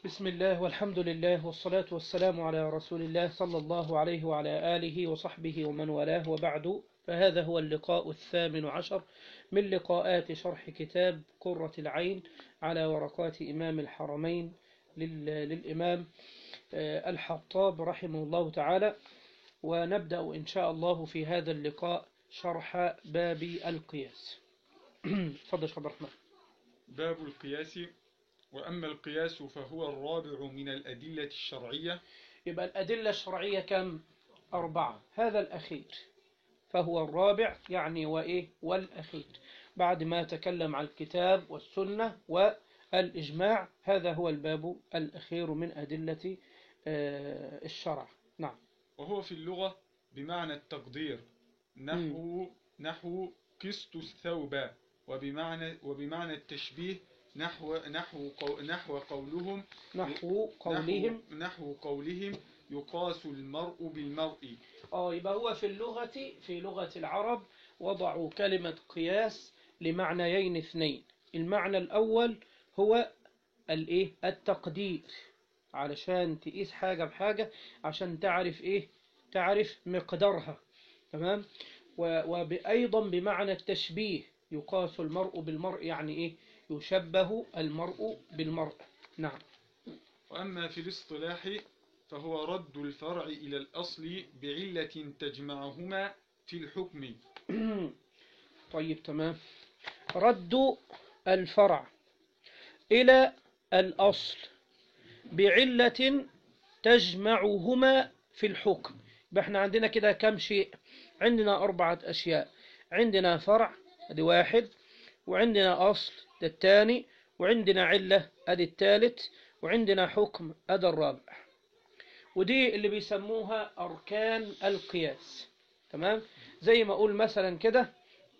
بسم الله والحمد لله والصلاة والسلام على رسول الله صلى الله عليه وعلى آله وصحبه ومن والاه وبعد فهذا هو اللقاء الثامن عشر من لقاءات شرح كتاب قرة العين على ورقات إمام الحرمين لل- للإمام آه، الحطاب رحمه الله تعالى ونبدأ إن شاء الله في هذا اللقاء شرح باب القياس تفضل شيخ عبد الرحمن باب القياس وأما القياس فهو الرابع من الأدلة الشرعية يبقى الأدلة الشرعية كم؟ أربعة هذا الأخير فهو الرابع يعني وإيه؟ والأخير بعد ما تكلم عن الكتاب والسنة والإجماع هذا هو الباب الأخير من أدلة آه، الشرع نعم وهو في اللغة بمعنى التقدير نحو نحو قسط الثوب وبمعنى وبمعنى التشبيه نحو نحو قو نحو قولهم نحو قولهم نحو, نحو قولهم يقاس المرء بالمرء آه يبقى هو في اللغة في لغة العرب وضعوا كلمة قياس لمعنيين اثنين المعنى الأول هو الإيه التقدير علشان تقيس حاجة بحاجة عشان تعرف إيه تعرف مقدارها تمام و- وأيضا بمعنى التشبيه يقاس المرء بالمرء يعني إيه يشبه المرء بالمرء نعم وأما في الاصطلاح فهو رد الفرع إلى الأصل بعلة تجمعهما في الحكم طيب تمام رد الفرع إلى الأصل بعلة تجمعهما في الحكم يبقى احنا عندنا كده كم شيء عندنا أربعة أشياء عندنا فرع ادي واحد وعندنا أصل ده الثاني وعندنا علة ادي الثالث وعندنا حكم ادي الرابع ودي اللي بيسموها أركان القياس تمام زي ما أقول مثلا كده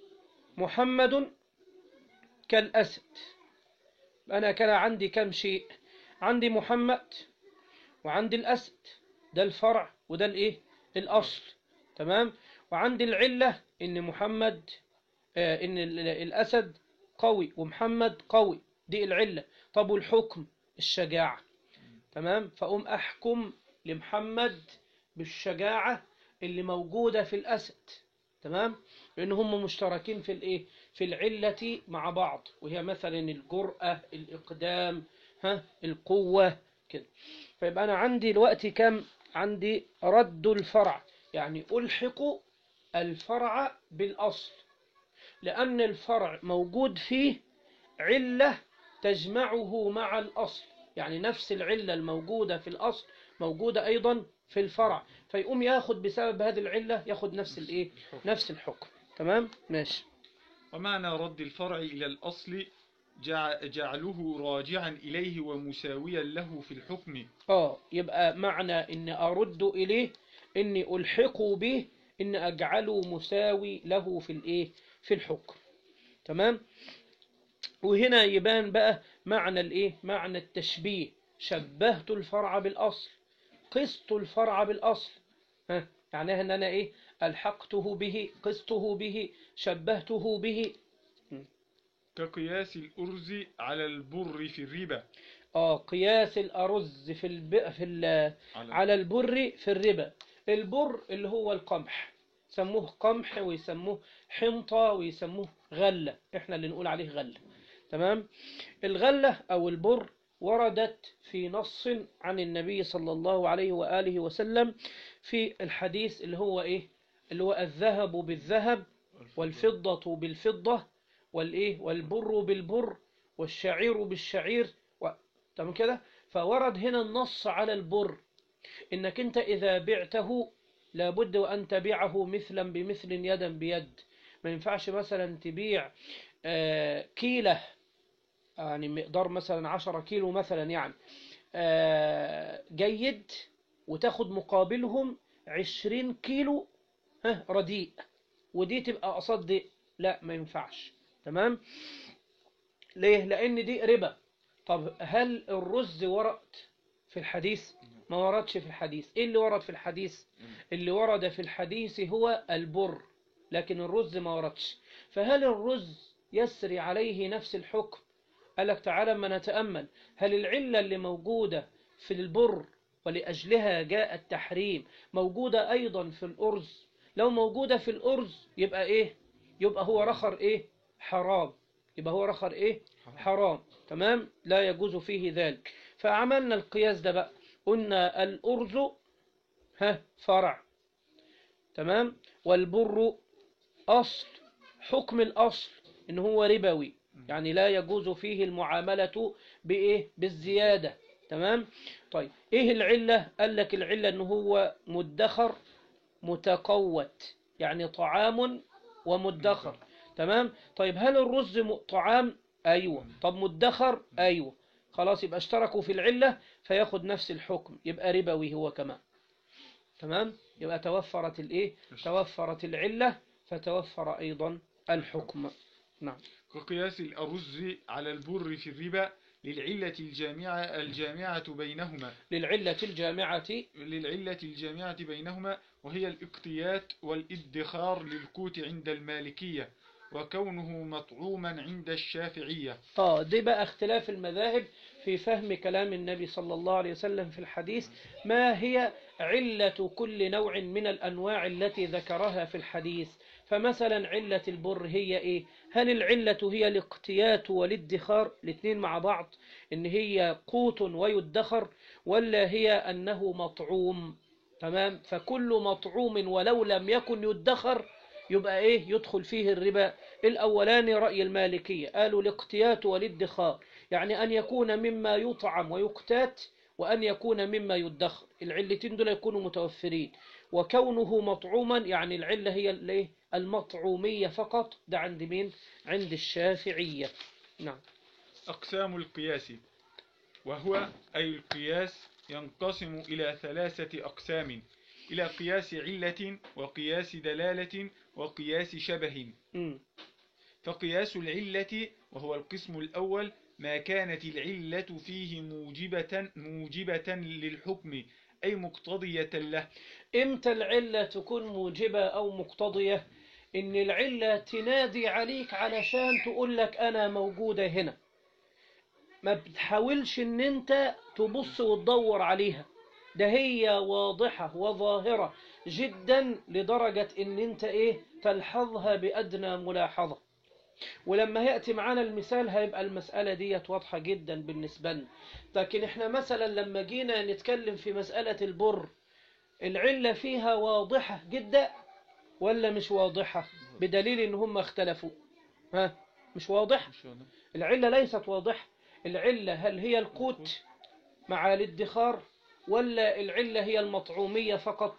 محمد كالأسد أنا كده عندي كم شيء عندي محمد وعندي الأسد ده الفرع وده الإيه الأصل تمام وعندي العلة إن محمد آه إن ال- الأسد قوي ومحمد قوي دي العلة طب والحكم الشجاعة تمام فأقوم أحكم لمحمد بالشجاعة اللي موجودة في الأسد تمام لأن هم مشتركين في الإيه في العلة مع بعض وهي مثلا الجرأة الإقدام ها القوة كده فيبقى أنا عندي الوقت كم عندي رد الفرع يعني ألحق الفرع بالأصل لأن الفرع موجود فيه علة تجمعه مع الأصل يعني نفس العلة الموجودة في الأصل موجودة أيضا في الفرع فيقوم ياخد بسبب هذه العلة ياخد نفس الإيه نفس الحكم تمام ماشي ومعنى رد الفرع إلى الأصل جع- جعله راجعا إليه ومساويا له في الحكم اه يبقى معنى ان ارد اليه اني الحق به ان اجعله مساوي له في الايه في الحكم تمام وهنا يبان بقى معنى الايه معنى التشبيه شبهت الفرع بالاصل قست الفرع بالاصل ها معناها ان انا ايه الحقته به قسته به شبهته به كقياس الأرز على البر في الربا اه قياس الارز في الب... في ال... على البر في الربا البر اللي هو القمح سموه قمح ويسموه حنطة ويسموه غلة احنا اللي نقول عليه غلة تمام الغلة او البر وردت في نص عن النبي صلى الله عليه وآله وسلم في الحديث اللي هو ايه اللي هو الذهب بالذهب والفضة بالفضة والايه والبر بالبر والشعير بالشعير و... تمام كده فورد هنا النص على البر انك انت اذا بعته لابد وان تبيعه مثلا بمثل يدا بيد ما ينفعش مثلا تبيع آه، كيلة يعني مقدار مثلا عشرة كيلو مثلا يعني آه، جيد وتاخد مقابلهم عشرين كيلو ها رديء ودي تبقى قصاد دي لا ما ينفعش تمام ليه لان دي ربا طب هل الرز ورد في الحديث ما وردش في الحديث ايه اللي ورد في الحديث اللي ورد في الحديث هو البر لكن الرز ما وردش فهل الرز يسري عليه نفس الحكم قال لك تعالى ما نتأمل هل العلة اللي موجودة في البر ولأجلها جاء التحريم موجودة أيضا في الأرز لو موجودة في الأرز يبقى إيه يبقى هو رخر إيه حرام يبقى هو رخر إيه حرام تمام لا يجوز فيه ذلك فعملنا القياس ده بقى قلنا الأرز ها فرع تمام والبر أصل حكم الأصل إن هو ربوي يعني لا يجوز فيه المعاملة بإيه بالزيادة تمام طيب إيه العلة قال لك العلة إن هو مدخر متقوت يعني طعام ومدخر تمام طيب هل الرز م- طعام أيوة طب مدخر أيوة خلاص يبقى اشتركوا في العلة فياخد نفس الحكم يبقى ربوي هو كمان تمام يبقى توفرت الايه توفرت العلة فتوفر أيضا الحكم نعم كقياس الأرز على البر في الربا للعلة الجامعة الجامعة بينهما للعلة الجامعة للعلة الجامعة بينهما وهي الاقتيات والادخار للقوت عند المالكية وكونه مطعوما عند الشافعية اه دي بقى اختلاف المذاهب في فهم كلام النبي صلى الله عليه وسلم في الحديث ما هي علة كل نوع من الأنواع التي ذكرها في الحديث فمثلا علة البر هي إيه هل العلة هي الاقتيات والادخار الاثنين مع بعض إن هي قوت ويدخر ولا هي أنه مطعوم تمام فكل مطعوم ولو لم يكن يدخر يبقى إيه يدخل فيه الربا الأولاني رأي المالكية قالوا الاقتيات والادخار يعني أن يكون مما يطعم ويقتات وأن يكون مما يدخر العلتين دول يكونوا متوفرين وكونه مطعوما يعني العلة هي الايه المطعومية فقط ده عند مين عند الشافعية نعم أقسام القياس وهو أي القياس ينقسم إلى ثلاثة أقسام إلى قياس علة وقياس دلالة وقياس شبه مم. فقياس العلة وهو القسم الأول ما كانت العلة فيه موجبة موجبة للحكم أي مقتضية له امتى العلة تكون موجبة أو مقتضية إن العلة تنادي عليك علشان تقول لك أنا موجودة هنا ما بتحاولش إن أنت تبص وتدور عليها ده هي واضحة وظاهرة جدا لدرجة إن أنت إيه تلحظها بأدنى ملاحظة ولما يأتي معانا المثال هيبقى المسألة ديت واضحة جدا بالنسبة لنا لكن احنا مثلا لما جينا نتكلم في مسألة البر العلة فيها واضحة جدا ولا مش واضحة بدليل ان هم اختلفوا ها مش واضح العلة ليست واضحة العلة هل هي القوت مع الادخار ولا العلة هي المطعومية فقط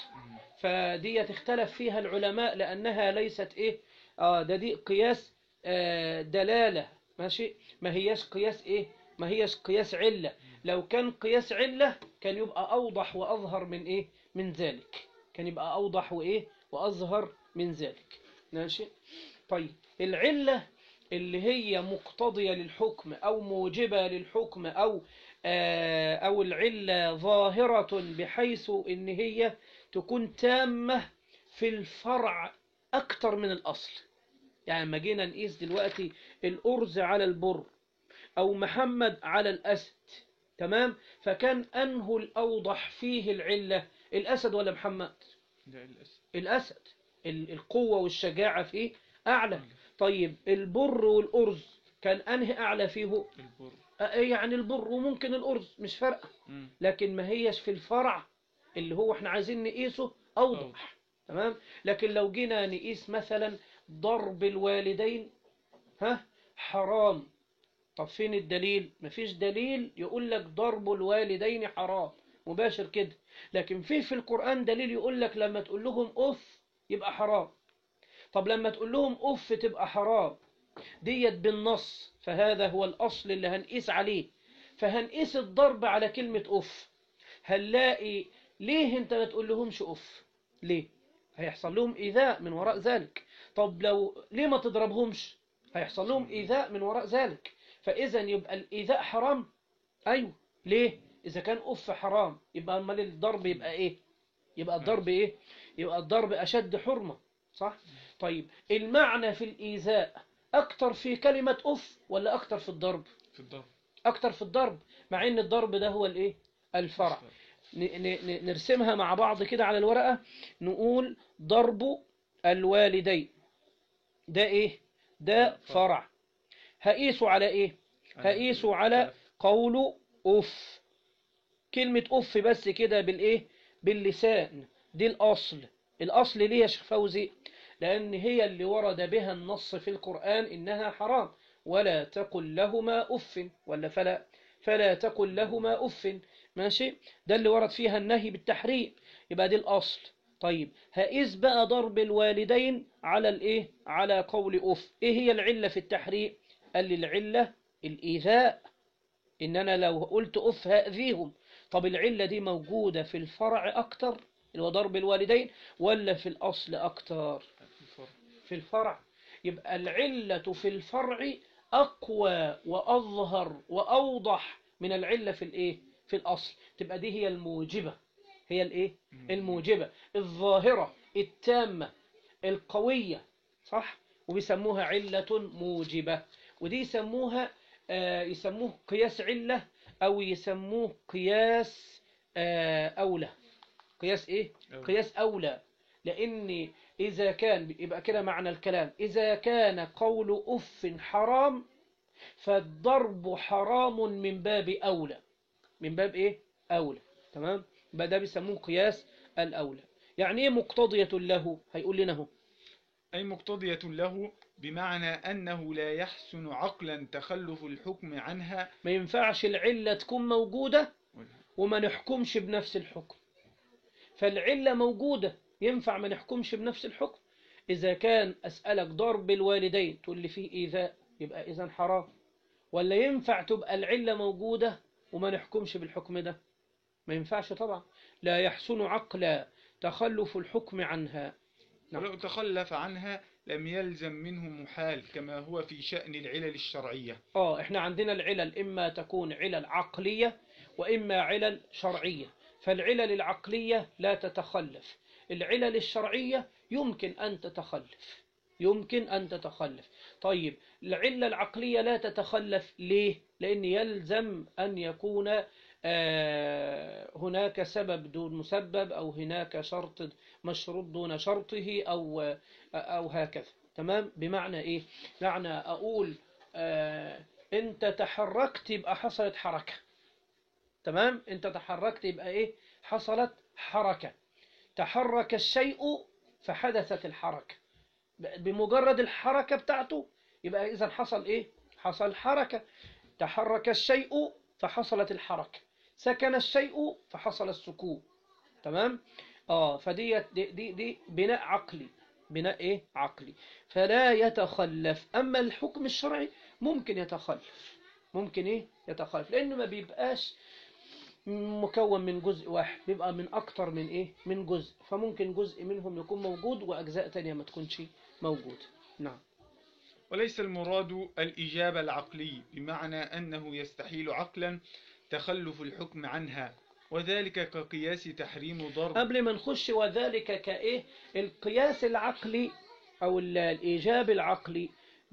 فدي تختلف فيها العلماء لأنها ليست إيه آه ده دي قياس آه دلالة ماشي ما هياش قياس إيه ما هياش قياس علة لو كان قياس علة كان يبقى أوضح وأظهر من إيه من ذلك كان يبقى أوضح وإيه وأظهر من ذلك ماشي طيب العلة اللي هي مقتضية للحكم أو موجبة للحكم أو آه أو العلة ظاهرة بحيث إن هي تكون تامة في الفرع أكتر من الأصل يعني لما جينا نقيس دلوقتي الأرز على البر أو محمد على الأسد تمام فكان أنه الأوضح فيه العلة الأسد ولا محمد ده الأسد الأسد ال- القوة والشجاعة فيه أعلى طيب البر والأرز كان أنهي أعلى فيه البر آه، يعني البر وممكن الأرز مش فارقة مم. لكن ما هيش في الفرع اللي هو احنا عايزين نقيسه أوضح أوضح. تمام لكن لو جينا نقيس مثلا ضرب الوالدين ها حرام طب فين الدليل مفيش دليل يقول لك ضرب الوالدين حرام مباشر كده لكن في في القرآن دليل يقول لك لما تقول لهم أف يبقى حرام طب لما تقول لهم أف تبقى حرام ديت بالنص فهذا هو الأصل اللي هنقيس عليه فهنقيس الضرب على كلمة أف هنلاقي ليه انت ما تقول لهمش أف ليه هيحصل لهم إيذاء من وراء ذلك طب لو ليه ما تضربهمش هيحصل لهم إيذاء من وراء ذلك فإذا يبقى الإيذاء حرام أيوه ليه إذا كان أف حرام يبقى أمال الضرب يبقى إيه يبقى الضرب إيه يبقى الضرب أشد حرمة صح طيب المعنى في الإيذاء أكتر في كلمة أف ولا أكتر في الضرب في الضرب أكتر في الضرب مع إن الضرب ده هو الإيه الفرع ن- ن- ن- نرسمها مع بعض كده على الورقة نقول ضرب الوالدين ده إيه ده فرع هقيسه على إيه هقيسه على قول أف كلمة أف بس كده بالإيه باللسان دي الأصل الأصل ليه يا شيخ فوزي لأن هي اللي ورد بها النص في القرآن إنها حرام ولا تقل لهما أف ولا فلا فلا تقل لهما أف ماشي ده اللي ورد فيها النهي بالتحريم يبقى دي الأصل طيب هقيس بقى ضرب الوالدين على الإيه على قول أف إيه هي العلة في التحريم قال لي العلة الإيذاء إن أنا لو قلت أف هأذيهم طب العلة دي موجودة في الفرع أكتر اللي هو ضرب الوالدين ولا في الأصل أكتر في الفرع. في الفرع يبقى العلة في الفرع أقوى وأظهر وأوضح من العلة في الإيه في الأصل تبقى دي هي الموجبة هي الإيه الموجبة الظاهرة التامة القوية صح وبيسموها علة موجبة ودي يسموها آه يسموه قياس علة أو يسموه قياس آه أولى قياس إيه أولى. قياس أولى لأن إذا كان يبقى كده معنى الكلام إذا كان قول أف حرام فالضرب حرام من باب أولى من باب إيه أولى تمام يبقى ده بيسموه قياس الأولى يعني إيه مقتضية له هيقول لنا هو أي مقتضية له بمعنى أنه لا يحسن عقلا تخلف الحكم عنها ما ينفعش العلة تكون موجودة وما نحكمش بنفس الحكم فالعلة موجودة ينفع ما نحكمش بنفس الحكم إذا كان أسألك ضرب الوالدين تقول لي فيه إيذاء يبقى إذا حرام ولا ينفع تبقى العلة موجودة وما نحكمش بالحكم ده ما ينفعش طبعا لا يحسن عقلا تخلف الحكم عنها نعم. ولو تخلف عنها لم يلزم منه محال كما هو في شأن العلل الشرعية آه إحنا عندنا العلل إما تكون علل عقلية وإما علل شرعية فالعلل العقلية لا تتخلف العلل الشرعية يمكن أن تتخلف يمكن أن تتخلف طيب العلة العقلية لا تتخلف ليه؟ لأن يلزم أن يكون آه، هناك سبب دون مسبب أو هناك شرط مشروط دون شرطه أو أو هكذا تمام بمعنى إيه؟ معنى أقول آه، أنت تحركت يبقى حصلت حركة تمام أنت تحركت يبقى إيه؟ حصلت حركة تحرك الشيء فحدثت الحركة بمجرد الحركة بتاعته يبقى إذا حصل إيه؟ حصل حركة تحرك الشيء فحصلت الحركة سكن الشيء فحصل السكون تمام؟ آه فدي دي, دي, دي بناء عقلي بناء إيه؟ عقلي فلا يتخلف أما الحكم الشرعي ممكن يتخلف ممكن إيه؟ يتخلف لأنه ما بيبقاش مكون من جزء واحد بيبقى من أكتر من إيه؟ من جزء فممكن جزء منهم يكون موجود وأجزاء تانية ما تكونش موجود نعم وليس المراد الإجابة العقلي بمعنى أنه يستحيل عقلا تخلف الحكم عنها وذلك كقياس تحريم ضرب قبل ما نخش وذلك كإيه القياس العقلي أو ال- الإيجاب العقلي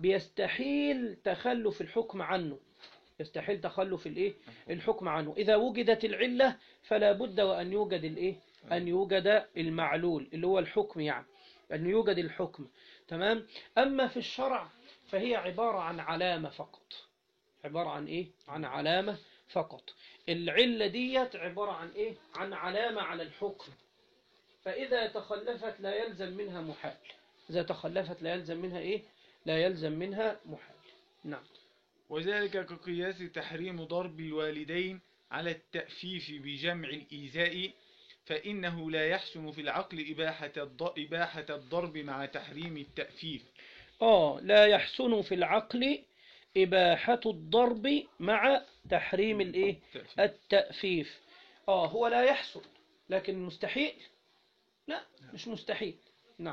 بيستحيل تخلف الحكم عنه يستحيل تخلف الإيه الحكم عنه إذا وجدت العلة فلا بد وأن يوجد الإيه أن يوجد المعلول اللي هو الحكم يعني أن يوجد الحكم تمام أما في الشرع فهي عبارة عن علامة فقط عبارة عن إيه عن علامة فقط العلة ديت عبارة عن إيه عن علامة على الحكم فإذا تخلفت لا يلزم منها محال إذا تخلفت لا يلزم منها إيه لا يلزم منها محال نعم وذلك كقياس تحريم ضرب الوالدين على التأفيف بجمع الإيذاء فإنه لا يحسن في العقل إباحة الض- إباحة الضرب مع تحريم التأفيف آه لا يحسن في العقل إباحة الضرب مع تحريم الإيه التأفيف. التأفيف آه هو لا يحسن لكن مستحيل لا مش مستحيل نعم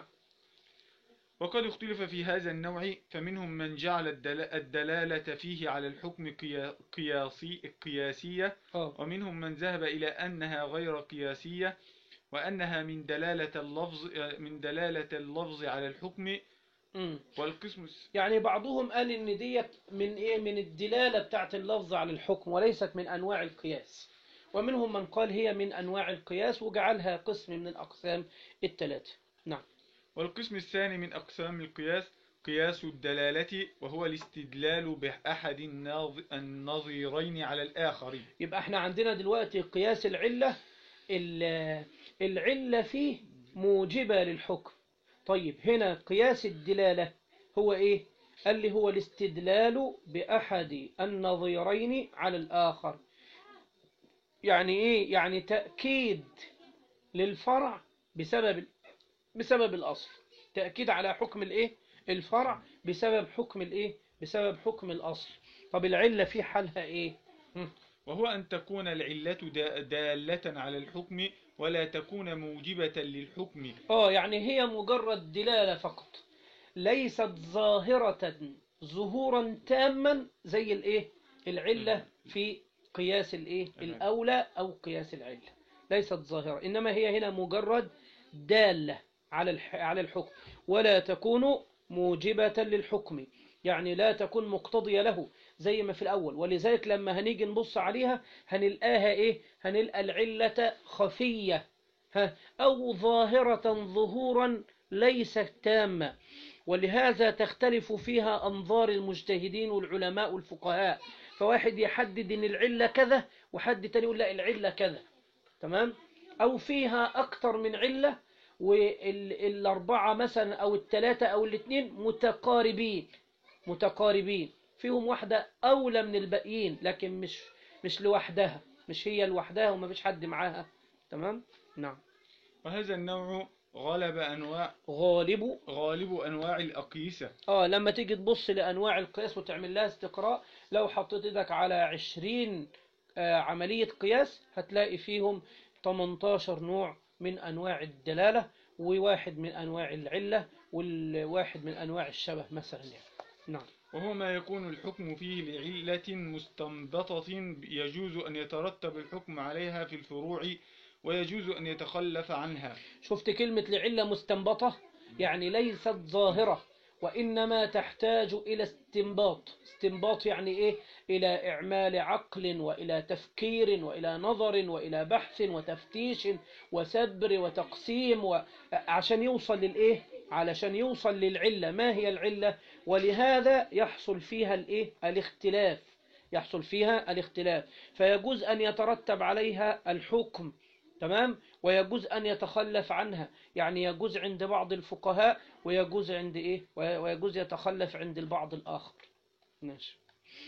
وقد اختلف في هذا النوع فمنهم من جعل الدل- الدلالة فيه على الحكم قيا- قياسي قياسية آه ومنهم من ذهب إلى أنها غير قياسية وأنها من دلالة اللفظ من دلالة اللفظ على الحكم مم. والقسم الس- يعني بعضهم قال ان ديت من ايه من الدلاله بتاعت اللفظ على الحكم وليست من انواع القياس ومنهم من قال هي من انواع القياس وجعلها قسم من الاقسام الثلاثه نعم والقسم الثاني من أقسام القياس قياس الدلالة وهو الاستدلال بأحد الناظ- النظيرين على الآخر يبقى احنا عندنا دلوقتي قياس العله ال- العله فيه موجبه للحكم طيب هنا قياس الدلاله هو ايه قال لي هو الاستدلال باحد النظيرين على الاخر يعني ايه يعني تأكيد للفرع بسبب بسبب الأصل تأكيد على حكم الايه الفرع بسبب حكم الايه بسبب حكم الأصل طب العلة في حالها ايه وهو أن تكون العلة دا- دالة على الحكم ولا تكون موجبة للحكم اه يعني هي مجرد دلالة فقط ليست ظاهرة ظهورا تاما زي الايه العلة في قياس الايه تمام. الأولى أو قياس العلة ليست ظاهرة إنما هي هنا مجرد دالة على الح- على الحكم ولا تكون موجبة للحكم يعني لا تكون مقتضية له زي ما في الأول ولذلك لما هنيجي نبص عليها هنلقاها إيه هنلقى العلة خفية ها أو ظاهرة ظهورا ليست تامة ولهذا تختلف فيها أنظار المجتهدين والعلماء والفقهاء فواحد يحدد إن العلة كذا وحد تاني يقول لا العلة كذا تمام أو فيها أكتر من علة والأربعة مثلا أو الثلاثة أو الاثنين متقاربين متقاربين فيهم واحدة أولى من الباقيين لكن مش مش لوحدها مش هي لوحدها وما فيش حد معاها تمام نعم وهذا النوع غلب أنواع غالب غالب أنواع الأقيسة اه لما تيجي تبص لانواع القياس وتعمل لها استقراء لو حطيت ايدك على 20 آه، عملية قياس هتلاقي فيهم 18 نوع من انواع الدلالة وواحد من انواع العلة والواحد من انواع الشبه مثلا يعني. نعم وهو ما يكون الحكم فيه لعلة مستنبطة يجوز أن يترتب الحكم عليها في الفروع ويجوز أن يتخلف عنها شفت كلمة لعلة مستنبطة يعني ليست ظاهرة وإنما تحتاج إلى استنباط استنباط يعني إيه إلى إعمال عقل وإلى تفكير وإلى نظر وإلى بحث وتفتيش وسبر وتقسيم و... عشان يوصل للإيه علشان يوصل للعلة ما هي العلة ولهذا يحصل فيها الإيه الاختلاف يحصل فيها الاختلاف فيجوز أن يترتب عليها الحكم تمام ويجوز أن يتخلف عنها يعني يجوز عند بعض الفقهاء ويجوز عند إيه وي- ويجوز يتخلف عند البعض الآخر ماشي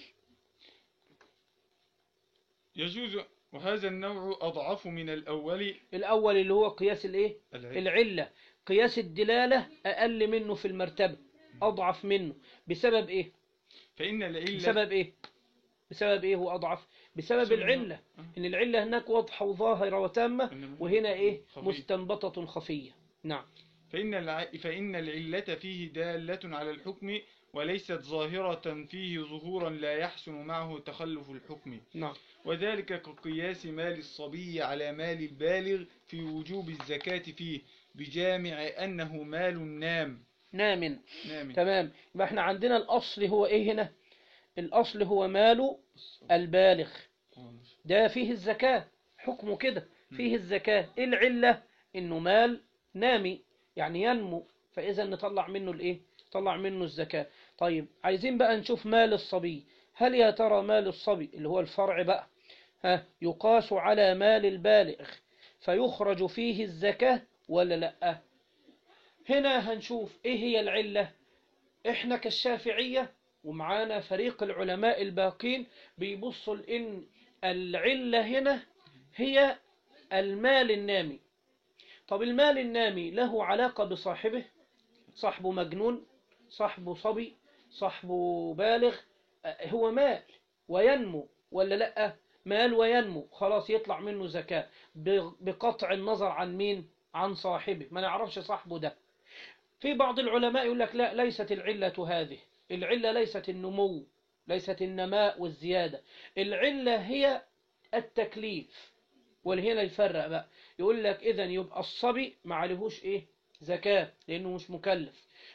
يجوز وهذا النوع أضعف من الأول الأول اللي هو قياس الإيه العلة العلة قياس الدلالة أقل منه في المرتبة أضعف منه بسبب إيه فإن العلة بسبب إيه بسبب إيه هو أضعف بسبب بسبب العلة إنه- إن العلة هناك واضحة وظاهرة وتامة إنما وهنا إيه خفي. مستنبطة خفية نعم فإن الع... فإن العلة فيه دالة على الحكم وليست ظاهرة فيه ظهورا لا يحسن معه تخلف الحكم نعم وذلك كقياس مال الصبي على مال البالغ في وجوب الزكاة فيه بجامع أنه مال نام نام نام تمام يبقى احنا عندنا الأصل هو إيه هنا الأصل هو مال البالغ ده فيه الزكاة حكمه كده فيه الزكاة إيه العلة إنه مال نامي يعني ينمو فإذا نطلع منه الإيه طلع منه الزكاة طيب عايزين بقى نشوف مال الصبي هل يا ترى مال الصبي اللي هو الفرع بقى ها يقاس على مال البالغ فيخرج فيه الزكاة ولا لأ هنا هنشوف إيه هي العلة إحنا كالشافعية ومعانا فريق العلماء الباقين بيبصوا لإن العلة هنا هي المال النامي طب المال النامي له علاقة بصاحبه صاحبه مجنون صاحبه صبي صاحبه بالغ آه، هو مال وينمو ولا لأ مال وينمو خلاص يطلع منه زكاة ب- بقطع النظر عن مين عن صاحبه ما نعرفش صاحبه ده في بعض العلماء يقول لك لا ليست العلة هذه العلة ليست النمو ليست النماء والزيادة العلة هي التكليف ولهنا يفرق بقى يقول لك إذا يبقى الصبي ما عليهوش إيه زكاة لأنه مش مكلف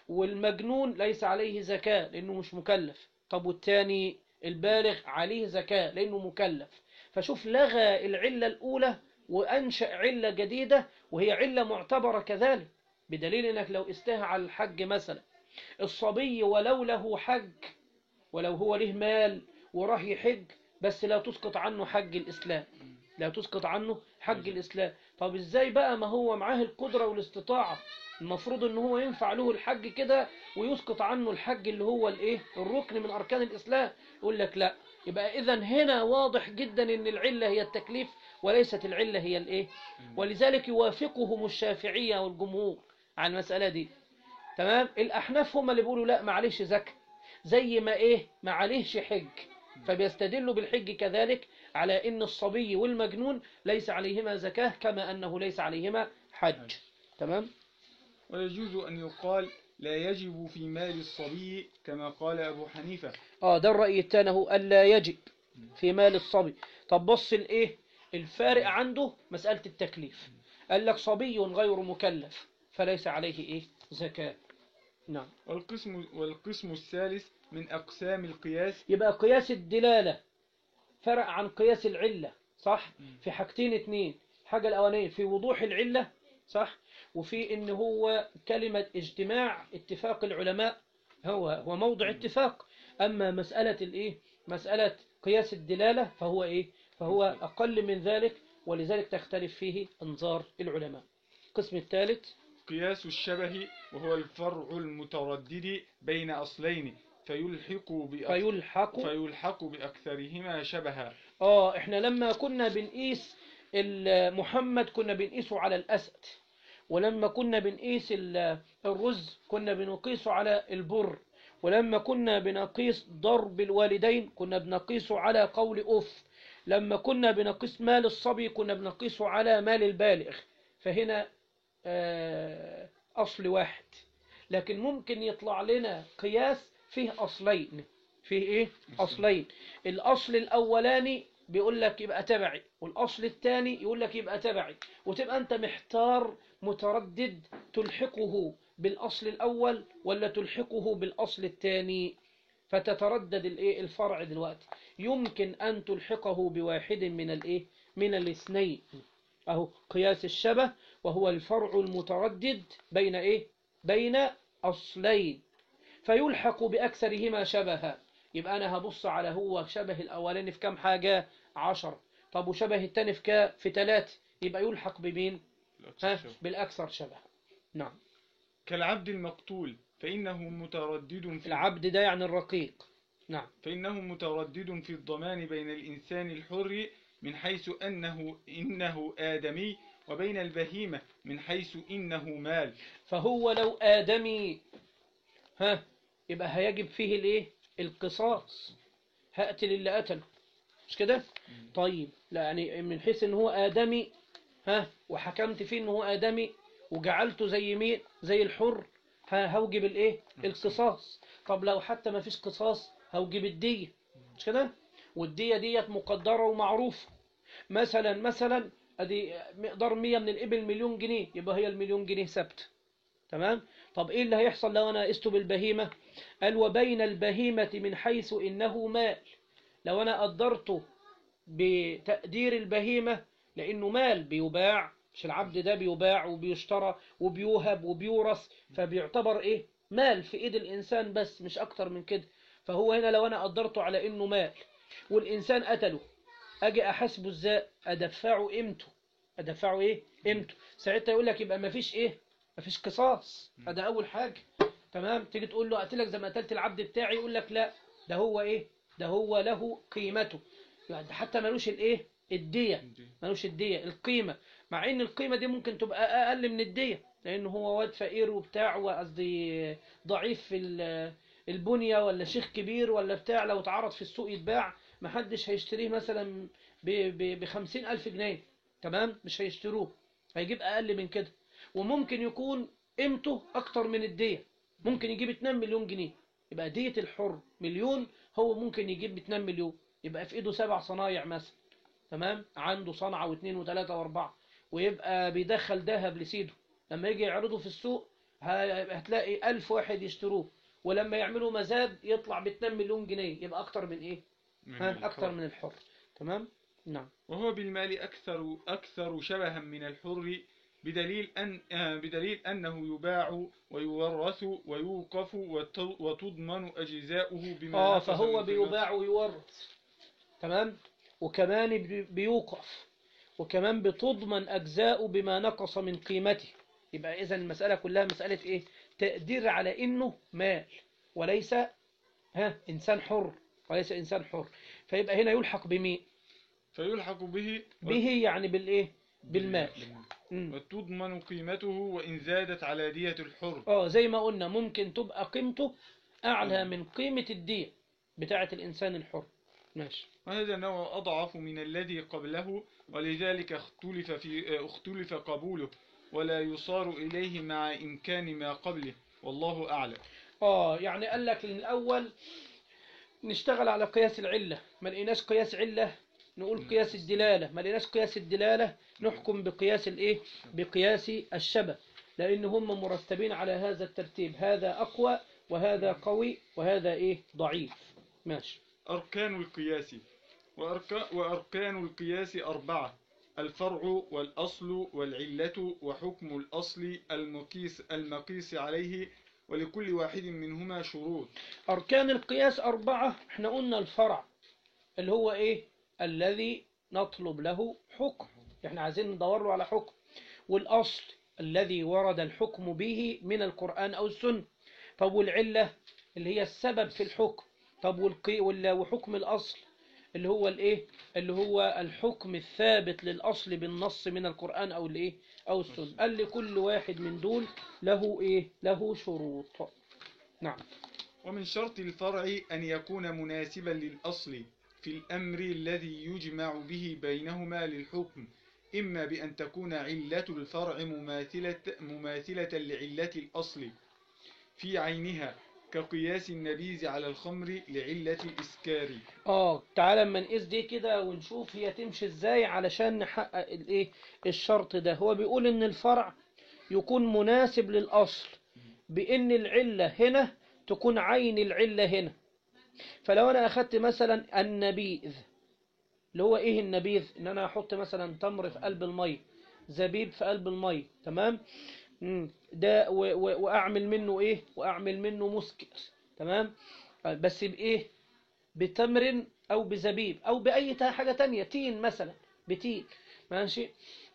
والمجنون ليس عليه زكاة لأنه مش مكلف طب والتاني البالغ عليه زكاة لأنه مكلف فشوف لغى العلة الأولى وأنشأ علة جديدة وهي علة معتبرة كذلك بدليل أنك لو استهى على الحج مثلا الصبي ولو له حج ولو هو له مال وراح يحج بس لا تسقط عنه حج الإسلام لا تسقط عنه حج الإسلام طب إزاي بقى ما هو معاه القدرة والاستطاعة المفروض ان هو ينفع له الحج كده ويسقط عنه الحج اللي هو الايه الركن من اركان الاسلام يقول لك لا يبقى اذا هنا واضح جدا ان العله هي التكليف وليست العله هي الايه ولذلك يوافقهم الشافعيه والجمهور على المساله دي تمام الاحناف هم اللي بيقولوا لا معلش زكاه زي ما ايه ما عليهش حج فبيستدلوا بالحج كذلك على ان الصبي والمجنون ليس عليهما زكاه كما انه ليس عليهما حج تمام ويجوز أن يقال لا يجب في مال الصبي كما قال أبو حنيفة اه ده الرأي الثاني هو ألا يجب في مال الصبي طب بص الايه الفارق عنده مسألة التكليف قال لك صبي غير مكلف فليس عليه ايه زكاة نعم والقسم, والقسم الثالث من أقسام القياس يبقى قياس الدلالة فرق عن قياس العلة صح في حاجتين اتنين الحاجة الأولانية في وضوح العلة صح وفي ان هو كلمة اجتماع اتفاق العلماء هو هو موضع اتفاق اما مسألة الايه مسألة قياس الدلالة فهو ايه فهو اقل من ذلك ولذلك تختلف فيه انظار العلماء القسم الثالث قياس الشبه وهو الفرع المتردد بين أصلين فيلحق بأك... فيلحق فيلحق بأكثرهما شبها اه احنا لما كنا بنقيس ال- محمد كنا بنقيسه على الاسد ولما كنا بنقيس ال- الرز كنا بنقيسه على البر ولما كنا بنقيس ضرب الوالدين كنا بنقيسه على قول أف لما كنا بنقيس مال الصبي كنا بنقيسه على مال البالغ فهنا آه، أصل واحد لكن ممكن يطلع لنا قياس فيه أصلين فيه إيه؟ أصلين الأصل الأولاني بيقول لك يبقى تبعي والأصل الثاني يقول لك يبقى تبعي وتبقى أنت محتار متردد تلحقه بالأصل الأول ولا تلحقه بالأصل الثاني فتتردد الايه الفرع دلوقتي يمكن أن تلحقه بواحد من الايه من الاثنين أهو قياس الشبه وهو الفرع المتردد بين ايه بين أصلين فيلحق بأكثرهما شبها يبقى أنا هبص على هو شبه الأولاني في كام حاجة عشر طب وشبه التاني في كام في ثلاثة يبقى يلحق بمين ها بالأكثر شبه نعم كالعبد المقتول فإنه متردد في العبد ده يعني الرقيق نعم فإنه متردد في الضمان بين الإنسان الحر من حيث أنه إنه آدمي وبين البهيمة من حيث إنه مال فهو لو آدمي ها يبقى هيجب فيه الايه القصاص هقتل اللي قتله مش كده طيب لا يعني من حيث ان هو آدمي ها وحكمت فيه ان هو آدمي وجعلته زي مين زي الحر ها هوجب الايه القصاص طب لو حتى ما فيش قصاص هوجب الدية مش كده والدية ديت مقدرة ومعروفة مثلا مثلا ادي مقدار 100 من الابل مليون جنيه يبقى هي المليون جنيه ثابته تمام طب ايه اللي هيحصل لو انا قسته بالبهيمة قال وبين البهيمة من حيث انه مال لو انا قدرته بتقدير البهيمة لانه مال بيباع مش العبد ده بيباع وبيشترى وبيوهب وبيورث فبيعتبر ايه مال في ايد الانسان بس مش اكتر من كده فهو هنا لو انا قدرته على انه مال والانسان قتله اجي احاسبه ازاي ادفعه قيمته ادفعه ايه قيمته ساعتها يقول لك يبقى مفيش ايه مفيش قصاص هذا اول حاجه تمام تيجي تقول له اقتلك زي ما قتلت العبد بتاعي يقول لك لا ده هو ايه ده هو له قيمته يعني ده حتى ملوش الايه الدية ملوش الدية القيمة مع ان القيمة دي ممكن تبقى اقل من الدية لان هو واد فقير وبتاع وقصدي ضعيف في ال- البنية ولا شيخ كبير ولا بتاع لو اتعرض في السوق يتباع محدش هيشتريه مثلا بخمسين ألف جنيه تمام مش هيشتروه هيجيب أقل من كده وممكن يكون قيمته أكتر من الدية ممكن يجيب 2 مليون جنيه يبقى دية الحر مليون هو ممكن يجيب ب 2 مليون يبقى في ايده سبع صنايع مثلا تمام عنده صنعة واثنين وثلاثة واربعة ويبقى بيدخل ذهب لسيده لما يجي يعرضه في السوق ه- هتلاقي ألف واحد يشتروه ولما يعملوا مزاد يطلع ب 2 مليون جنيه يبقى أكتر من إيه؟ من ها الحر. أكتر من الحر تمام؟ نعم وهو بالمال أكثر أكثر شبها من الحر بدليل أن آه، بدليل أنه يباع ويورث ويوقف وت- وتضمن أجزاؤه بما آه نقص فهو من بيباع ويورث تمام؟ وكمان بي- بيوقف وكمان بتضمن أجزاءه بما نقص من قيمته يبقى إذا المسألة كلها مسألة إيه؟ تقدير على إنه مال وليس ها إنسان حر وليس إنسان حر فيبقى هنا يلحق بمين؟ فيلحق به به يعني بالإيه؟ بالمال مم. وتضمن قيمته وإن زادت على دية الحر اه زي ما قلنا ممكن تبقى قيمته أعلى من قيمة الدية بتاعة الإنسان الحر ماشي وهذا نوع أضعف من الذي قبله ولذلك اختلف في آه، اختلف قبوله ولا يصار إليه مع إمكان ما قبله والله أعلم اه يعني قال لك الأول نشتغل على قياس العلة ما لقيناش قياس علة نقول قياس الدلالة ما لقيناش قياس الدلالة نحكم بقياس الايه بقياس الشبه لأن هم مرتبين على هذا الترتيب هذا أقوى وهذا قوي وهذا ايه ضعيف ماشي أركان القياس وأركا وأركان القياس أربعة الفرع والأصل والعلة وحكم الأصل المقيس المقيس عليه ولكل واحد منهما شروط أركان القياس أربعة احنا قلنا الفرع اللي هو إيه الذي نطلب له حكم احنا عايزين ندور له على حكم والأصل الذي ورد الحكم به من القرآن أو السنة طب والعلة اللي هي السبب في الحكم طب والقي ولا- وحكم الأصل اللي هو الإيه اللي هو الحكم الثابت للأصل بالنص من القرآن أو الإيه أو السنة قال لي كل واحد من دول له إيه له شروط نعم ومن شرط الفرع أن يكون مناسبا للأصل في الأمر الذي يجمع به بينهما للحكم إما بأن تكون علة الفرع مماثلة, مماثلة لعلة الأصل في عينها كقياس النبيذ على الخمر لعلة الإسكار اه تعالى اما نقيس دي كده ونشوف هي تمشي ازاي علشان نحقق الايه الشرط ده هو بيقول ان الفرع يكون مناسب للاصل بان العلة هنا تكون عين العلة هنا فلو انا اخدت مثلا النبيذ اللي هو ايه النبيذ ان انا احط مثلا تمر في قلب المية زبيب في قلب المية تمام مم. ده و و واعمل منه ايه واعمل منه مسكر تمام آه، بس بايه بتمر او بزبيب او باي تا- حاجه تانية تين مثلا بتين ماشي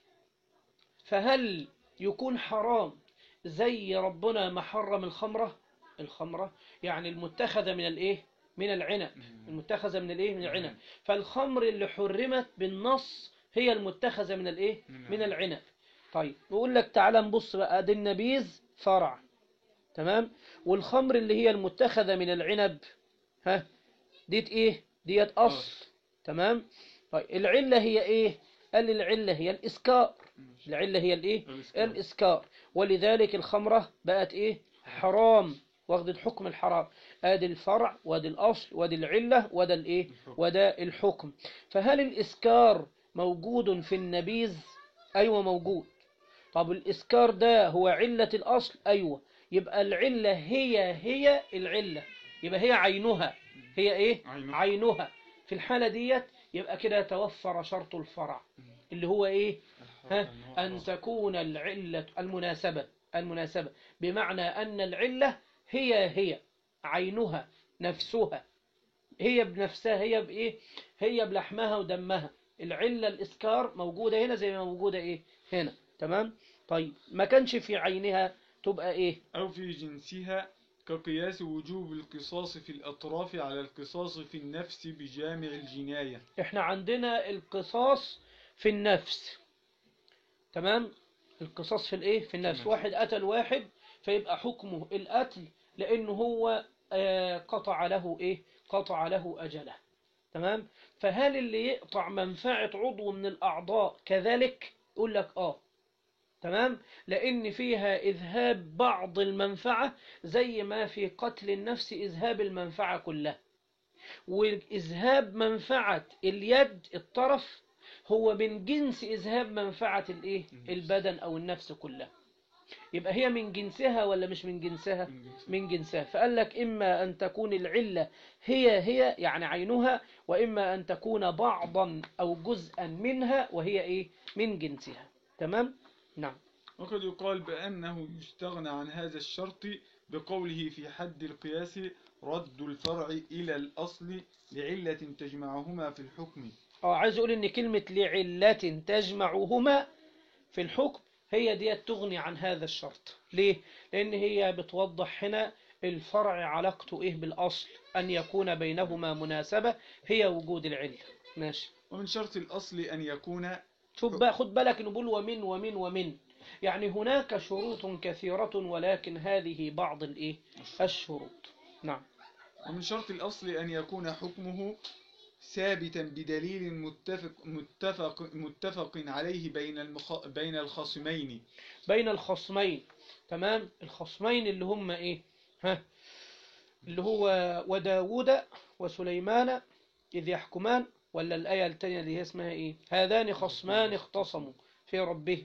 فهل يكون حرام زي ربنا ما حرم الخمره الخمره يعني المتخذه من الايه من العنب المتخذه من الايه من العنب فالخمر اللي حرمت بالنص هي المتخذه من الايه من العنب طيب نقول لك تعالى نبص بقى دي النبيذ فرع تمام والخمر اللي هي المتخذه من العنب ها ديت ايه ديت اصل تمام طيب العله هي ايه قال العله هي الاسكار العله هي الايه الإسكار. الاسكار ولذلك الخمره بقت ايه حرام واخدت حكم الحرام ادي الفرع وادي الاصل وادي العله وده الايه الحكم. وده الحكم فهل الاسكار موجود في النبيذ ايوه موجود طب الاسكار ده هو عله الاصل ايوه يبقى العله هي هي العله يبقى هي عينها هي ايه عينها. عينها في الحاله ديت يبقى كده توفر شرط الفرع اللي هو ايه ها أن تكون العلة المناسبة المناسبة بمعنى أن العلة هي هي عينها نفسها هي بنفسها هي بإيه هي بلحمها ودمها العلة الإسكار موجودة هنا زي ما موجودة إيه هنا تمام طيب ما كانش في عينها تبقى إيه أو في جنسها كقياس وجوب القصاص في الأطراف على القصاص في النفس بجامع الجناية إحنا عندنا القصاص في النفس تمام القصاص في الايه في النفس تمام. واحد قتل واحد فيبقى حكمه القتل لانه هو آه، قطع له ايه قطع له اجله تمام فهل اللي يقطع منفعة عضو من الاعضاء كذلك يقول لك اه تمام لان فيها اذهاب بعض المنفعة زي ما في قتل النفس اذهاب المنفعة كلها واذهاب منفعة اليد الطرف هو من جنس إذهاب منفعة الإيه؟ النفس. البدن أو النفس كلها يبقى هي من جنسها ولا مش من جنسها من جنس- من جنسها فقال لك إما أن تكون العلة هي هي يعني عينها وإما أن تكون بعضا أو جزءا منها وهي إيه من جنسها تمام نعم وقد يقال بأنه يستغنى عن هذا الشرط بقوله في حد القياس رد الفرع إلى الأصل لعلة تجمعهما في الحكم اه عايز اقول ان كلمة لعلة تجمعهما في الحكم هي دي تغني عن هذا الشرط ليه؟ لان هي بتوضح هنا الفرع علاقته ايه بالاصل ان يكون بينهما مناسبة هي وجود العلة ماشي ومن شرط الأصل أن يكون شوف بقى خد بالك نقول ومن ومن ومن يعني هناك شروط كثيرة ولكن هذه بعض الايه الشروط نعم ومن شرط الأصل أن يكون حكمه ثابتا بدليل متفق متفق متفق عليه بين المخ... بين الخصمين بين الخصمين تمام الخصمين اللي هم ايه ها اللي هو وداود وسليمان إذ يحكمان ولا الآية التانية اللي هي اسمها ايه هذان خصمان اختصموا في ربه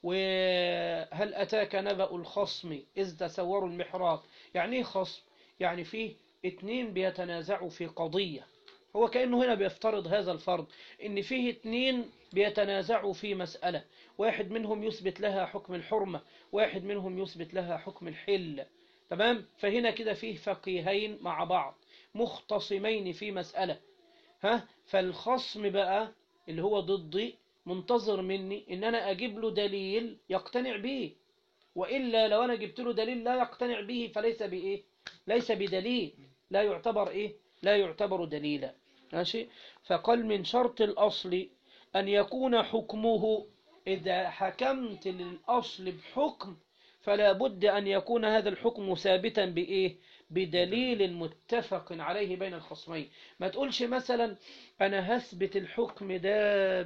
وهل أتاك نبأ الخصم إذ تسوروا المحراب يعني ايه خصم يعني فيه اتنين بيتنازعوا في قضية هو كأنه هنا بيفترض هذا الفرض إن فيه اتنين بيتنازعوا في مسألة واحد منهم يثبت لها حكم الحرمة واحد منهم يثبت لها حكم الحل تمام فهنا كده فيه فقيهين مع بعض مختصمين في مسألة ها فالخصم بقى اللي هو ضدي منتظر مني ان انا اجيب له دليل يقتنع به والا لو انا جبت له دليل لا يقتنع به فليس بايه ليس بدليل لا يعتبر ايه لا يعتبر دليلا ماشي فقال من شرط الاصل ان يكون حكمه اذا حكمت للاصل بحكم فلا بد ان يكون هذا الحكم ثابتا بايه بدليل متفق عليه بين الخصمين ما تقولش مثلا انا هثبت الحكم ده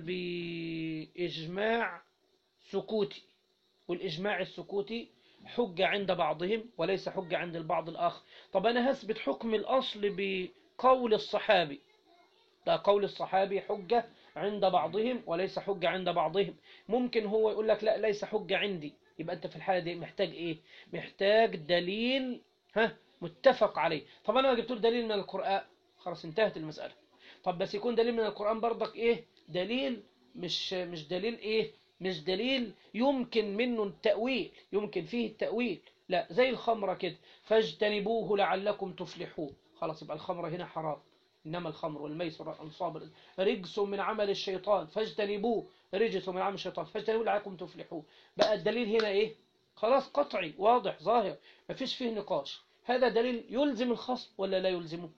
باجماع سكوتي والاجماع السكوتي حجة عند بعضهم وليس حجة عند البعض الآخر طب أنا هثبت حكم الأصل بقول الصحابي ده قول الصحابي حجة عند بعضهم وليس حجة عند بعضهم ممكن هو يقول لك لا ليس حجة عندي يبقى أنت في الحالة دي محتاج إيه محتاج دليل ها متفق عليه طب أنا لو جبت له دليل من القرآن خلاص انتهت المسألة طب بس يكون دليل من القرآن برضك إيه دليل مش مش دليل إيه مش دليل يمكن منه التأويل يمكن فيه التأويل لا زي الخمرة كده فاجتنبوه لعلكم تفلحون خلاص يبقى الخمرة هنا حرام إنما الخمر والميسر والأنصاب رجس من عمل الشيطان فاجتنبوه رجس من عمل الشيطان فاجتنبوه لعلكم تفلحون بقى الدليل هنا إيه خلاص قطعي واضح ظاهر مفيش فيه نقاش هذا دليل يلزم الخصم ولا لا يلزمه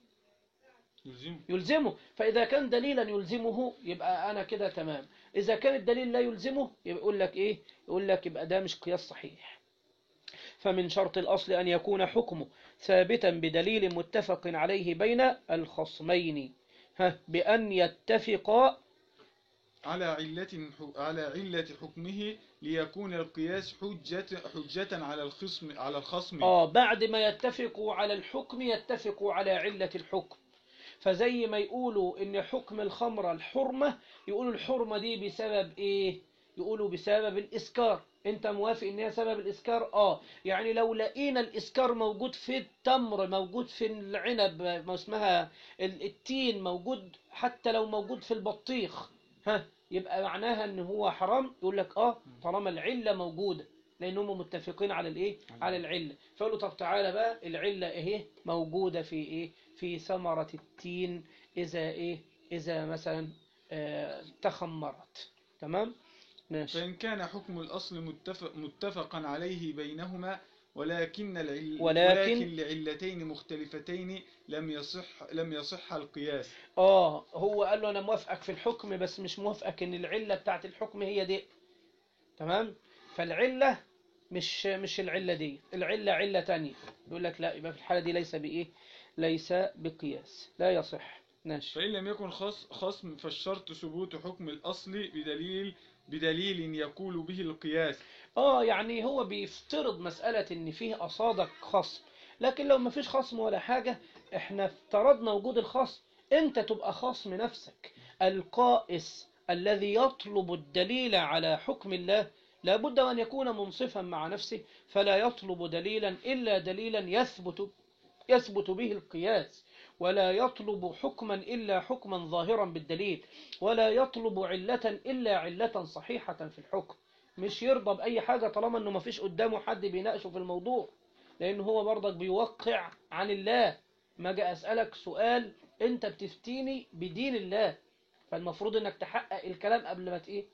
يلزمه يلزمه فإذا كان دليلا يلزمه يبقى أنا كده تمام إذا كان الدليل لا يلزمه يبقى يقول لك إيه يقول لك يبقى ده مش قياس صحيح فمن شرط الأصل أن يكون حكمه ثابتا بدليل متفق عليه بين الخصمين ها بأن يتفقا على علة على علة حكمه ليكون القياس حجة حجة على الخصم على الخصم آه بعد ما يتفقوا على الحكم يتفقوا على علة الحكم فزي ما يقولوا ان حكم الخمرة الحرمة يقولوا الحرمة دي بسبب ايه يقولوا بسبب الاسكار انت موافق ان هي سبب الاسكار اه يعني لو لقينا الاسكار موجود في التمر موجود في العنب ما اسمها ال- التين موجود حتى لو موجود في البطيخ ها يبقى معناها ان هو حرام يقول لك اه طالما العلة موجودة لانهم متفقين على الايه على العلة فيقولوا طب تعالى بقى العلة اهي موجودة في ايه في ثمرة التين اذا ايه اذا مثلا آه تخمرت تمام ماشي فإن كان حكم الأصل متفق متفقا عليه بينهما ولكن العل ولكن- ولكن لعلتين مختلفتين لم يصح لم يصح القياس اه هو قال له انا موافقك في الحكم بس مش موافقك ان العلة بتاعت الحكم هي دي تمام فالعلة مش مش العلة دي العلة علة تانية يقول لك لا يبقى في الحالة دي ليس بإيه ليس بقياس لا يصح ماشي فإن لم يكن خص خصم فالشرط ثبوت حكم الأصل بدليل بدليل يقول به القياس اه يعني هو بيفترض مسألة ان فيه أصادك خصم لكن لو ما فيش خصم ولا حاجة احنا افترضنا وجود الخصم انت تبقى خصم نفسك القائس الذي يطلب الدليل على حكم الله لابد أن يكون منصفا مع نفسه فلا يطلب دليلا إلا دليلا يثبت يثبت به القياس ولا يطلب حكما إلا حكما ظاهرا بالدليل ولا يطلب علة إلا علة صحيحة في الحكم مش يرضى بأي حاجة طالما أنه ما فيش قدامه حد بيناقشه في الموضوع لأن هو برضك بيوقع عن الله ما جاء أسألك سؤال أنت بتفتيني بدين الله فالمفروض أنك تحقق الكلام قبل ما تإيه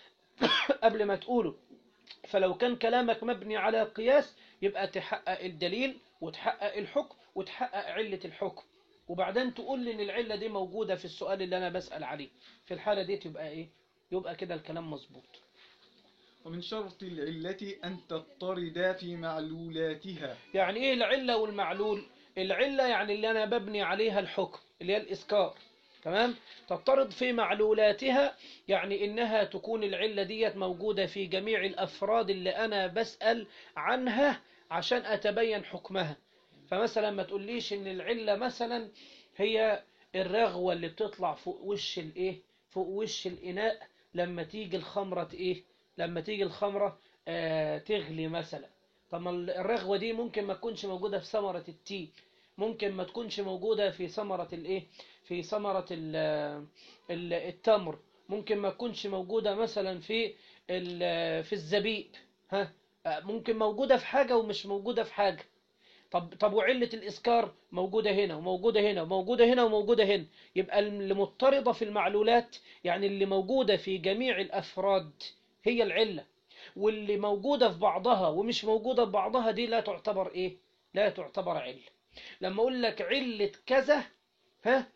قبل ما تقوله فلو كان كلامك مبني على قياس يبقى تحقق الدليل وتحقق الحكم وتحقق علة الحكم وبعدين تقول لي ان العلة دي موجودة في السؤال اللي انا بسأل عليه في الحالة دي تبقى ايه يبقى كده الكلام مظبوط ومن شرط العلة أن تضطرد في معلولاتها يعني ايه العلة والمعلول العلة يعني اللي انا ببني عليها الحكم اللي هي الاسكار تمام تضطرد في معلولاتها يعني انها تكون العلة ديت موجودة في جميع الافراد اللي انا بسأل عنها عشان اتبين حكمها فمثلا ما تقوليش ان العلة مثلا هي الرغوة اللي بتطلع فوق وش الايه فوق وش الاناء لما تيجي الخمرة ايه لما تيجي الخمرة آه تغلي مثلا طب ما الرغوة دي ممكن ما تكونش موجودة في ثمرة التين ممكن ما تكونش موجودة في ثمرة الايه في ثمرة ال- ال- التمر ممكن ما تكونش موجودة مثلا في ال- في الزبيب ها آه، ممكن موجودة في حاجة ومش موجودة في حاجة طب طب وعلة الإسكار موجودة هنا وموجودة هنا وموجودة هنا وموجودة هنا يبقى اللي مضطردة في المعلولات يعني اللي موجودة في جميع الأفراد هي العلة واللي موجودة في بعضها ومش موجودة في بعضها دي لا تعتبر إيه لا تعتبر علة لما أقول لك علة كذا ها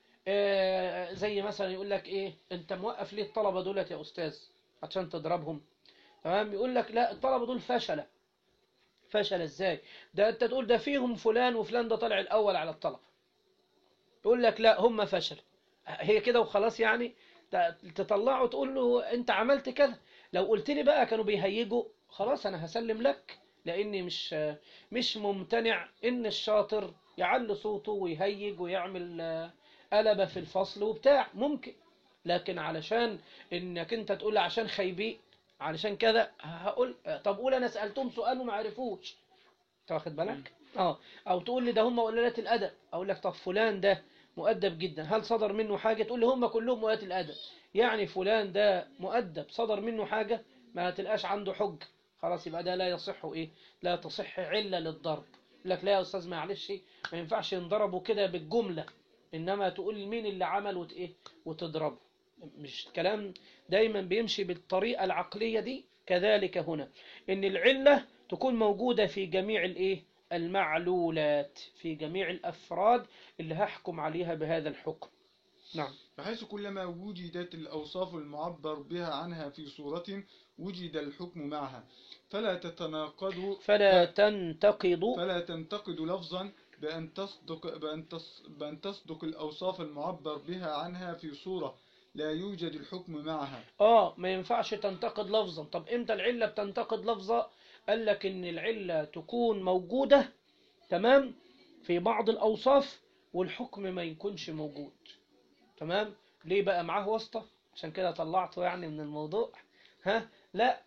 آه زي مثلا يقول لك إيه أنت موقف ليه الطلبة دولت يا أستاذ عشان تضربهم تمام يقول لك لا الطلبة دول فشلة فشل ازاي ده انت تقول ده فيهم فلان وفلان ده طلع الاول على الطلبة يقول لك لا هم فشل هي كده وخلاص يعني ت- تطلعه تقول له انت عملت كذا لو قلت لي بقى كانوا بيهيجوا خلاص انا هسلم لك لاني مش مش ممتنع ان الشاطر يعلي صوته ويهيج ويعمل آه، قلبة في الفصل وبتاع ممكن لكن علشان انك انت تقول لي عشان خايبين علشان كده هقول طب قول انا سالتهم سؤال وما عرفوش انت واخد بالك اه او تقول لي ده هم قلالات الادب اقول لك طب فلان ده مؤدب جدا هل صدر منه حاجه تقول لي هم كلهم قلالات الادب يعني فلان ده مؤدب صدر منه حاجه ما تلقاش عنده حج خلاص يبقى ده لا يصح ايه لا تصح عله للضرب يقول لك لا يا استاذ معلش ما ينفعش نضربه كده بالجمله انما تقول مين اللي عمل وت ايه وتضربه مش كلام دايما بيمشي بالطريقة العقلية دي كذلك هنا ان العلة تكون موجودة في جميع الايه المعلولات في جميع الافراد اللي هحكم عليها بهذا الحكم نعم بحيث كلما وجدت الأوصاف المعبر بها عنها في صورة وجد الحكم معها فلا تتناقض فلا تنتقض فلا تنتقد لفظا بأن تصدق بأن تص بأن تصدق الأوصاف المعبر بها عنها في صورة لا يوجد الحكم معها اه ما ينفعش تنتقد لفظا طب امتى العلة بتنتقد لفظا قال لك ان العلة تكون موجودة تمام في بعض الاوصاف والحكم ما يكونش موجود تمام ليه بقى معاه واسطة عشان كده طلعته يعني من الموضوع ها لا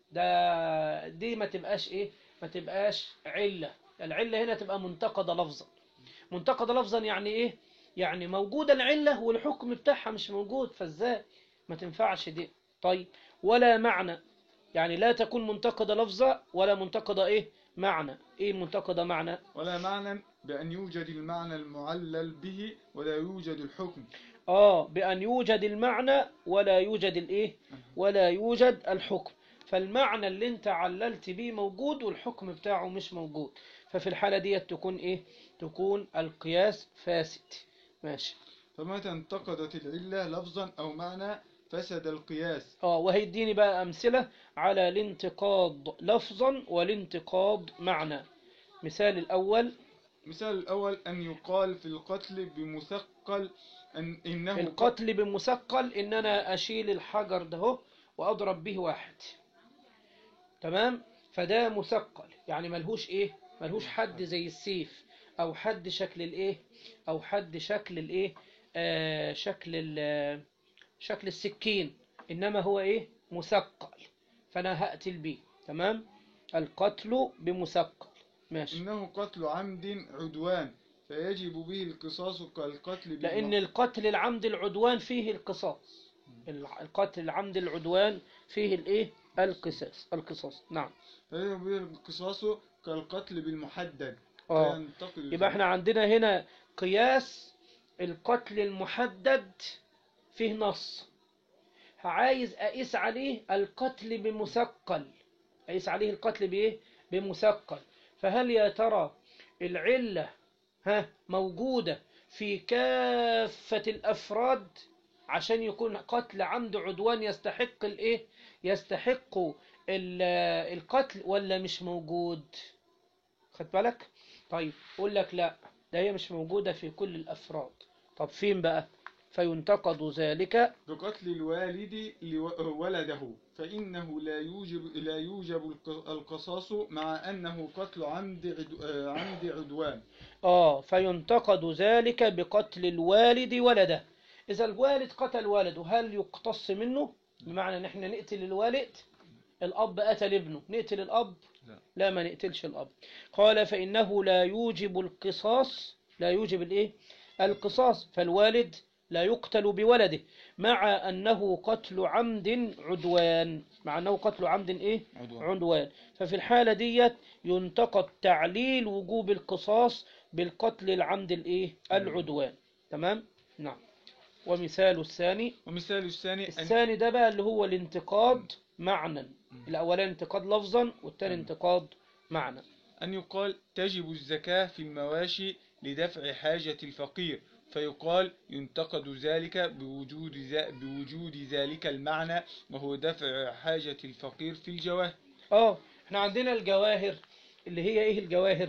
ده دي ما تبقاش ايه ما تبقاش علة العلة هنا تبقى منتقدة لفظا منتقدة لفظا يعني ايه يعني موجودة العلة والحكم بتاعها مش موجود فازاي ما تنفعش دي طيب ولا معنى يعني لا تكون منتقدة لفظا ولا منتقدة ايه معنى ايه منتقدة معنى ولا معنى بأن يوجد المعنى المعلل به ولا يوجد الحكم اه بأن يوجد المعنى ولا يوجد الايه ولا يوجد الحكم فالمعنى اللي انت عللت بيه موجود والحكم بتاعه مش موجود ففي الحالة دي تكون ايه تكون القياس فاسد ماشي فمتى انتقدت العلة لفظا أو معنى فسد القياس اه وهيديني بقى أمثلة على الانتقاض لفظا والانتقاض معنى مثال الأول مثال الأول أن يقال في القتل بمثقل أن إنه في القتل بمثقل إن أنا أشيل الحجر ده هو وأضرب به واحد تمام فده مثقل يعني ملهوش إيه ملهوش حد زي السيف أو حد شكل الإيه أو حد شكل الإيه آه شكل ال- شكل السكين إنما هو إيه مثقل فأنا هقتل بيه تمام القتل بمثقل ماشي إنه قتل عمد عدوان فيجب به القصاص كالقتل بالم- لأن القتل العمد العدوان فيه القصاص الع- القتل العمد العدوان فيه الايه القصاص القصاص نعم فيجب به القصاص كالقتل بالمحدد اه فينتقل يبقى احنا عندنا هنا قياس القتل المحدد فيه نص عايز اقيس عليه القتل بمثقل اقيس عليه القتل بايه بمثقل فهل يا ترى العلة ها موجودة في كافة الافراد عشان يكون قتل عمد عدوان يستحق الايه يستحق ال- القتل ولا مش موجود خد بالك طيب يقول لك لا ده هي مش موجودة في كل الأفراد طب فين بقى فينتقد ذلك بقتل الوالد لو- ولده فإنه لا يوجب لا يوجب الق- القصاص مع أنه قتل عمد عدو آه، عمد عدوان آه فينتقد ذلك بقتل الوالد ولده إذا الوالد قتل والده هل يقتص منه بمعنى ان احنا نقتل الوالد الأب قتل ابنه نقتل الأب لا. لا ما نقتلش الأب قال فإنه لا يوجب القصاص لا يوجب الإيه القصاص فالوالد لا يقتل بولده مع أنه قتل عمد عدوان مع أنه قتل عمد إيه عدوان عدوان ففي الحالة ديت ينتقد تعليل وجوب القصاص بالقتل العمد الإيه العدوان تمام نعم ومثال الثاني ومثال الثاني أن الثاني ده بقى اللي هو الانتقاد معنى الأولاني انتقاد لفظا والثاني انتقاد معنى أن يقال تجب الزكاة في المواشي لدفع حاجة الفقير فيقال ينتقد ذلك بوجود ذا بوجود ذلك المعنى وهو دفع حاجة الفقير في الجواهر اه احنا عندنا الجواهر اللي هي ايه الجواهر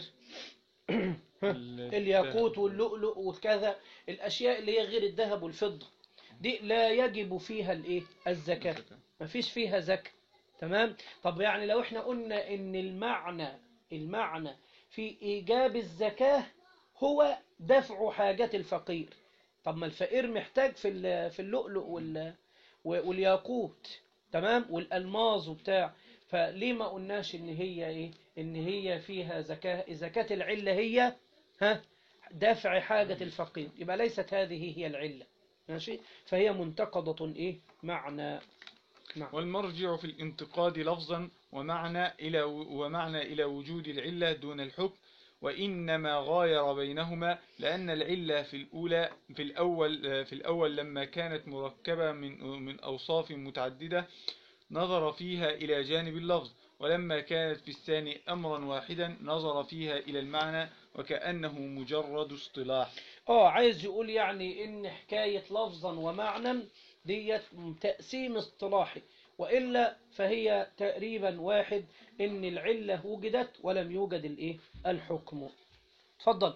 الياقوت واللؤلؤ وكذا الاشياء اللي هي غير الذهب والفضة دي لا يجب فيها الايه الزكاة مفيش فيها زكاة تمام طب يعني لو احنا قلنا ان المعنى المعنى في ايجاب الزكاة هو دفع حاجات الفقير طب ما الفقير محتاج في ال- في اللؤلؤ وال والياقوت تمام والالماظ وبتاع فليه ما قلناش ان هي ايه ان هي فيها زكاة زكاة العلة هي ها دافع حاجة الفقير يبقى ليست هذه هي العلة ماشي فهي منتقدة ايه معنى نعم والمرجع في الانتقاد لفظا ومعنى إلى ومعنى إلى وجود العلة دون الحكم وإنما غاير بينهما لأن العلة في الأولى في الأول في الأول لما كانت مركبة من من أوصاف متعددة نظر فيها إلى جانب اللفظ ولما كانت في الثاني أمرا واحدا نظر فيها إلى المعنى وكأنه مجرد اصطلاح اه عايز يقول يعني ان حكاية لفظا ومعنى ديت تقسيم اصطلاحي وإلا فهي تقريبا واحد ان العلة وجدت ولم يوجد الايه الحكم تفضل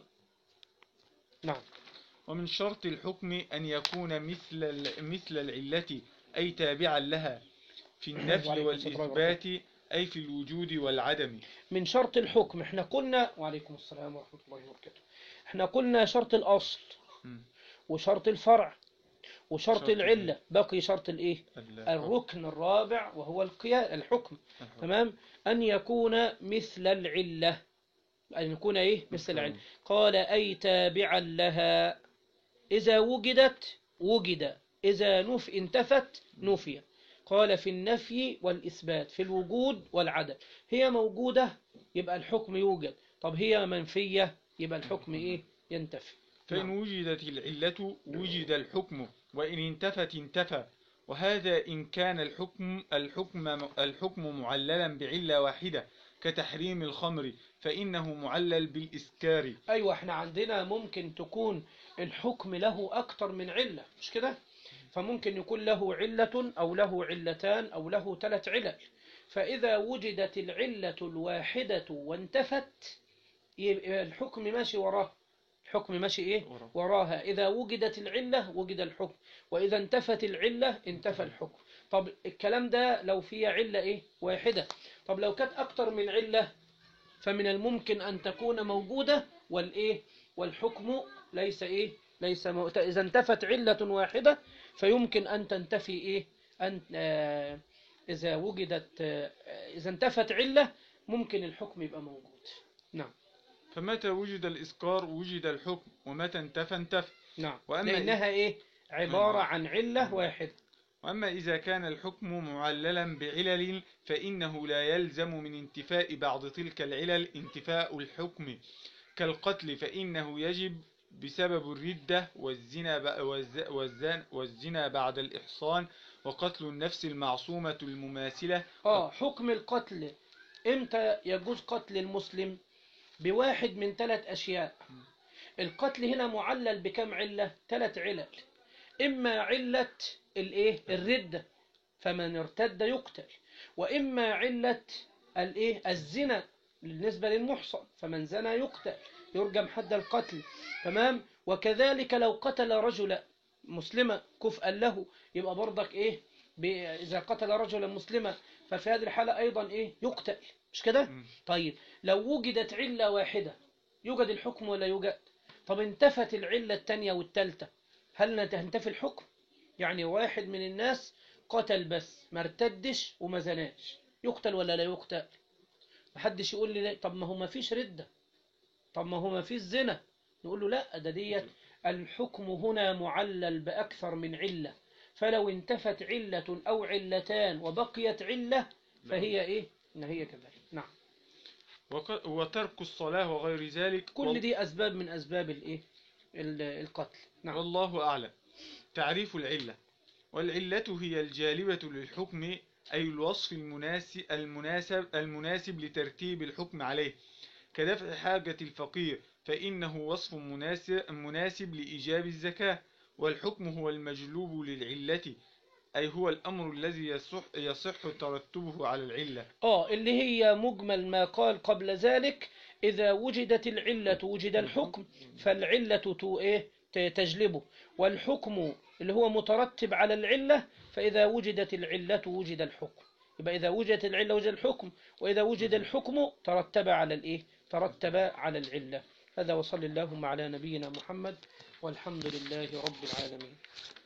نعم ومن شرط الحكم أن يكون مثل ال- مثل العلة أي تابعا لها في النفي وعليكم السلام والإثبات أي في الوجود والعدم من شرط الحكم احنا قلنا وعليكم السلام ورحمة الله وبركاته احنا قلنا شرط الأصل مم. وشرط الفرع وشرط شرط العلة بقي شرط الايه ال- الركن الرابع وهو القياس الحكم الحكم. تمام أن يكون مثل العلة أن يكون إيه مثل مثل العلة قال أي تابعا لها إذا وجدت وجد إذا نف انتفت نفي قال في النفي والإثبات في الوجود والعدم هي موجودة يبقى الحكم يوجد طب هي منفية يبقى الحكم إيه ينتفي فإن نعم. وجدت العلة وجد الحكم وإن انتفت انتفى وهذا إن كان الحكم الحكم الحكم معللا بعلة واحدة كتحريم الخمر فإنه معلل بالإسكار أيوة احنا عندنا ممكن تكون الحكم له أكتر من علة مش كده فممكن يكون له علة أو له علتان أو له ثلاث علل فإذا وجدت العلة الواحدة وانتفت يبقى الحكم ماشي وراه الحكم ماشي إيه وراه. وراها إذا وجدت العلة وجد الحكم وإذا انتفت العلة انتفى الحكم طب الكلام ده لو فيه علة إيه واحدة طب لو كانت أكتر من علة فمن الممكن أن تكون موجودة والإيه والحكم ليس إيه ليس مو... إذا انتفت علة واحدة فيمكن أن تنتفي إيه أن آه إذا وجدت آه، إذا انتفت علة ممكن الحكم يبقى موجود نعم فمتى وجد الإسكار وجد الحكم ومتى انتفى انتفى نعم وأما لأنها إيه عبارة عن علة واحدة وأما إذا كان الحكم معللا بعلل فإنه لا يلزم من انتفاء بعض تلك العلل انتفاء الحكم كالقتل فإنه يجب بسبب الردة والزنا ب- والز- والزن- والزنا بعد الإحصان وقتل النفس المعصومة المماثلة آه حكم القتل إمتى يجوز قتل المسلم بواحد من ثلاث أشياء القتل هنا معلل بكم علة ثلاث علل إما علة الإيه الردة فمن ارتد يقتل وإما علة الإيه الزنا بالنسبة للمحصن فمن زنى يقتل يرجم حد القتل تمام وكذلك لو قتل رجلا مسلما كفءا له يبقى برضك إيه ب- إذا قتل رجلا مسلما ففي هذه الحالة أيضا إيه يقتل مش كده مم. طيب لو وجدت علة واحدة يوجد الحكم ولا يوجد طب انتفت العلة الثانية والثالثة هل تنتفي الحكم يعني واحد من الناس قتل بس ما ارتدش وما زناش يقتل ولا لا يقتل محدش يقول لي لا. طب ما هو ما فيش ردة طب ما هو ما فيش زنا نقول له لا ده ديت الحكم هنا معلل بأكثر من علة فلو انتفت علة أو علتان وبقيت علة فهي إيه؟ إن هي كذلك نعم وق- وترك الصلاة وغير ذلك كل وال- دي أسباب من أسباب الإيه؟ ال- القتل نعم والله أعلم تعريف العلة والعلة هي الجالبة للحكم أي الوصف المناسب المناسب المناسب لترتيب الحكم عليه كدفع حاجة الفقير فإنه وصف مناسب مناسب لإيجاب الزكاة والحكم هو المجلوب للعلة أي هو الأمر الذي يصح, يصح ترتبه على العلة آه اللي هي مجمل ما قال قبل ذلك إذا وجدت العلة وجد الحكم فالعلة تو إيه ت- تجلبه والحكم اللي هو مترتب على العلة فإذا وجدت العلة وجد الحكم يبقى إذا وجدت العلة وجد الحكم وإذا وجد الحكم ترتب على الإيه ترتب على العلة هذا وصل اللهم على نبينا محمد والحمد لله رب العالمين